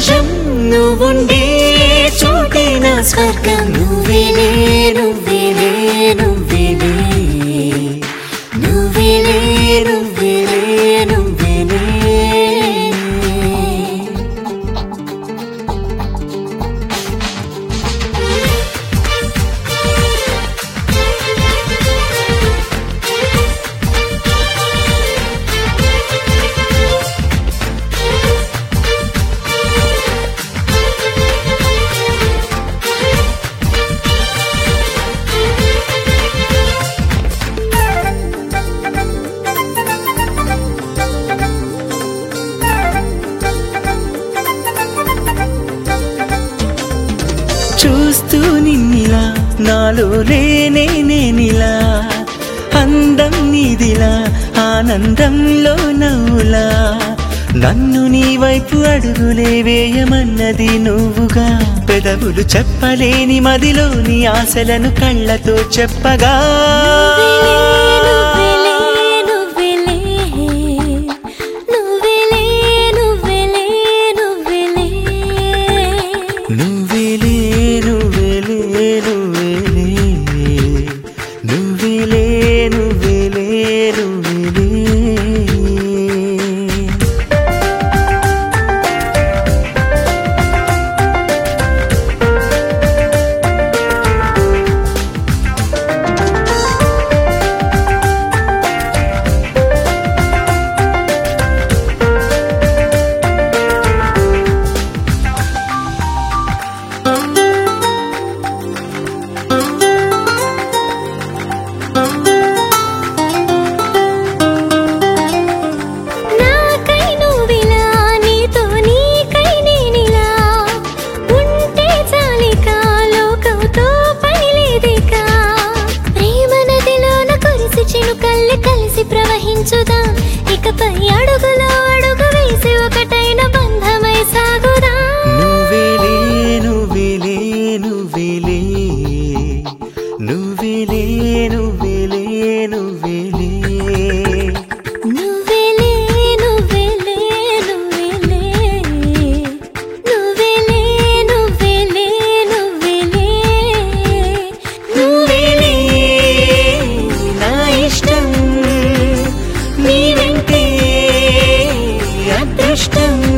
ఆకాశం నువ్వుండే చోటే నా స్వర్గం నువ్వేలే నువ్వేలే నువ్వేలే నువ్వేలే నువ్వేలే నువ్వేలే చూస్తూ నిన్నిలా నాలో లేనే నేనిలా అందం నీదిలా ఆనందంలో నవ్వులా నన్ను నీ వైపు అడుగులే వేయమన్నది నువ్వుగా పెదవులు చెప్పలేని మదిలోని ఆశలను కళ్ళతో చెప్పగా నువ్వేలే నువ్వేలే నువ్వేలే నువ్వేలే నువ్వేలే నువ్వేలే నాకై నువ్విలా నీతో నీకై నేనిలా ఉంటే చాలిక లోకంతో పనిలేదిక ప్రేమ నదిలోన కురిసి చినుకల్లి కలిసి ప్రవహించుదాం ఇకపై అడుగులో అడుగు వేసి ఒకటైన బంధమై సాగుదాం నువ్వేలే నువ్వేలే నువ్వేలే నువ్వేలే నువ్వేలే నువ్వేలే నువ్వేలే నువ్వేలే నువ్వేలే నువ్వేలే నువ్వేలే నువ్వేలే నువ్వేలే నా ఇష్టం నీ వెంటే అదృష్టం